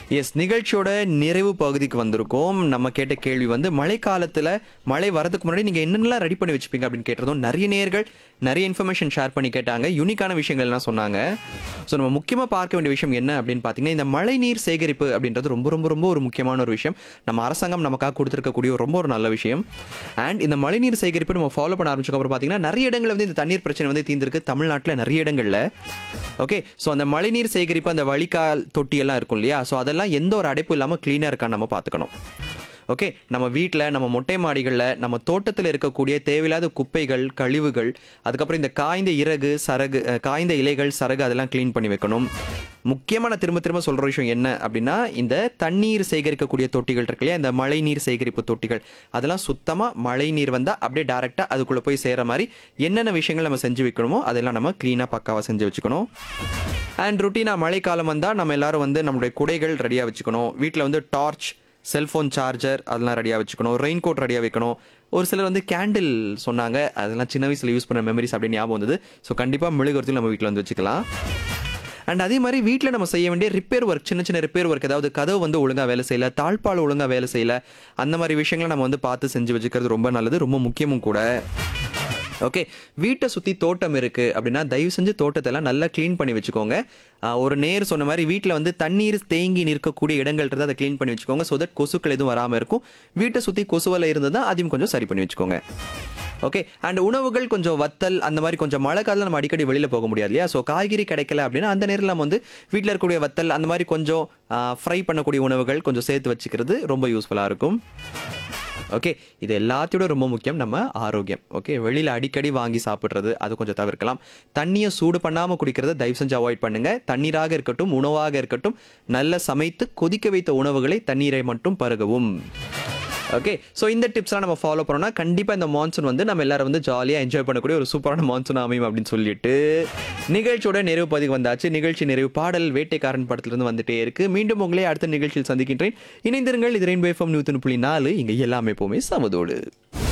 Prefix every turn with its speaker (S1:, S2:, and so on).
S1: S நிகழ்ச்சியோட நிறைவு பகுதிக்கு வந்திருக்கோம் நம்ம கேட்ட கேள்வி வந்து மழைக்காலத்துல மழை வரதுக்கு முன்னாடி நீங்க என்னென்னலாம் ரெடி பண்ணி வச்சுப்பீங்க அப்படின்னு கேட்டதும் நிறைய நேர்கள் நிறைய இன்ஃபர்மேஷன் ஷேர் பண்ணி கேட்டாங்க யூனிக்கான விஷயங்கள் எல்லாம் சொன்னாங்க ஸோ நம்ம முக்கியமா பார்க்க வேண்டிய விஷயம் என்ன அப்படின்னு பார்த்தீங்கன்னா இந்த மழை நீர் சேகரிப்பு அப்படின்றது ரொம்ப ரொம்ப ரொம்ப ஒரு முக்கியமான ஒரு விஷயம் நம்ம அரசாங்கம் நமக்காக கொடுத்துருக்கக்கூடிய ரொம்ப ஒரு நல்ல விஷயம் அண்ட் இந்த மழைநீர் சேகரிப்பு நம்ம ஃபாலோ பண்ண ஆரம்பிச்சதுக்கு அப்புறம் பார்த்தீங்கன்னா நிறைய இடங்கள்ல வந்து இந்த தண்ணீர் பிரச்சனை வந்து தீர்ந்திருக்கு தமிழ்நாட்டில் நிறைய இடங்கள்ல ஓகே ஸோ அந்த மழைநீர் சேகரிப்பு அந்த வழிகால் தொட்டி எல்லாம் இருக்கும் இல்லையா ஸோ அதெல்லாம் எந்த ஒரு அடைப்பும் இல்லாமல் க்ளீனாக இருக்கான்னு நம்ம பார்த்துக்கணும் ஓகே நம்ம வீட்டில் நம்ம மொட்டை மாடிகளில் நம்ம தோட்டத்தில் இருக்கக்கூடிய தேவையில்லாத குப்பைகள் கழிவுகள் அதுக்கப்புறம் இந்த காய்ந்த இறகு சரகு அஹ், காய்ந்த இலைகள் சரகு அதெல்லாம் க்ளீன் பண்ணி வைக்கணும் முக்கியமாக நான் திரும்ப திரும்ப சொல்கிற விஷயம் என்ன அப்படின்னா இந்த தண்ணீர் சேகரிக்கக்கூடிய தொட்டிகள் இருக்கு இல்லையா இந்த மழை நீர் சேகரிப்பு தொட்டிகள் அதெல்லாம் சுத்தமாக மழை நீர் வந்தால் அப்படியே டேரெக்டாக அதுக்குள்ளே போய் சேர மாதிரி என்னென்ன விஷயங்கள் நம்ம செஞ்சு வைக்கணுமோ அதெல்லாம் நம்ம க்ளீனாக பக்காவாக செஞ்சு வச்சுக்கணும் அண்ட் ருட்டீனாக மழைக்காலம் வந்தால் நம்ம எல்லாரும் வந்து நம்மளுடைய குடைகள் ரெடியாக வச்சுக்கணும் வீட்டில் வந்து டார்ச் செல்ஃபோன் சார்ஜர் அதெல்லாம் ரெடியாக வச்சுக்கணும் ரெயின் கோட் ரெடியாக வைக்கணும் ஒரு சிலர் வந்து கேண்டில் சொன்னாங்க அதெல்லாம் சின்ன வயசில் யூஸ் பண்ண மெமரிஸ் அப்படின்னு ஞாபகம் வந்தது ஸோ கண்டிப்பாக மெழுகுவர்த்தியில் நம்ம வீட்டில் வந்து வச்சுக்கலாம் அண்ட் அதே மாதிரி வீட்டில் நம்ம செய்ய வேண்டிய ரிப்பேர் ஒர்க் சின்ன சின்ன ரிப்பேர் ஒர்க் ஏதாவது கதவு வந்து ஒழுங்காக வேலை செய்யல தாழ்பால் ஒழுங்காக வேலை செய்யல அந்த மாதிரி விஷயங்களை நம்ம வந்து பார்த்து செஞ்சு வச்சுக்கிறது ரொம்ப நல்லது ரொம்ப முக்கியமும் கூட ஓகே வீட்டை சுற்றி தோட்டம் இருக்குது அப்படின்னா தயவு செஞ்சு தோட்டத்தை எல்லாம் நல்லா க்ளீன் பண்ணி வச்சுக்கோங்க ஆஹ் ஒரு நேர் சொன்ன மாதிரி வீட்டில் வந்து தண்ணீர் தேங்கி நிற்கக்கூடிய இடங்கள் இருந்தால் அதை க்ளீன் பண்ணி வச்சுக்கோங்க ஸோ தட் கொசுக்கள் எதுவும் வராமல் இருக்கும் வீட்டை சுற்றி கொசுவலை இருந்ததுன்னா அதையும் கொஞ்சம் சரி பண்ணி வச்சுக்கோங்க ஓகே அண்ட் உணவுகள் கொஞ்சம் வத்தல் அந்த மாதிரி கொஞ்சம் மழை காலத்தில் நம்ம அடிக்கடி வெளியில் போக முடியாது இல்லையா ஸோ காய்கறி கிடைக்கல அப்படின்னா அந்த நேரில் நம்ம வந்து வீட்டில் இருக்கக்கூடிய வத்தல் அந்த மாதிரி கொஞ்சம் ஃப்ரை பண்ணக்கூடிய உணவுகள் கொஞ்சம் சேர்த்து வச்சுக்கிறது ரொம்ப யூஸ்ஃபுல்லாக இருக்கும் ஓகே இது எல்லாத்தையோட ரொம்ப முக்கியம் நம்ம ஆரோக்கியம் ஓகே வெளியில் அடிக்கடி வாங்கி சாப்பிட்றது அது கொஞ்சம் தவிர்க்கலாம் தண்ணியை சூடு பண்ணாமல் குடிக்கிறத தயவு செஞ்சு அவாய்ட் பண்ணுங்க தண்ணீராக இருக்கட்டும் உணவாக இருக்கட்டும் நல்ல சமைத்து கொதிக்க வைத்த உணவுகளை தண்ணீரை மட்டும் பருகவும் ஓகே ஸோ இந்த டிப்ஸ்லாம் நம்ம ஃபாலோ பண்ணோம்னா கண்டிப்பாக இந்த மான்சூன் வந்து நம்ம எல்லாரும் வந்து ஜாலியாக என்ஜாய் பண்ணக்கூடிய ஒரு சூப்பரான மான்சூன் அமையும் அப்படின்னு சொல்லிட்டு நிகழ்ச்சியோட நிறைவு பதிவு வந்தாச்சு நிகழ்ச்சி நிறைவு பாடல் வேட்டைக்காரன் படத்திலிருந்து வந்துட்டே இருக்கு மீண்டும் உங்களை அடுத்த நிகழ்ச்சியில் சந்திக்கின்றேன் இணைந்திருங்கள் இது ரெயின்போ எஃப்எம் நூற்றி புள்ளி நாலு இங்கே எல்லாமே எப்போவுமே சமதோடு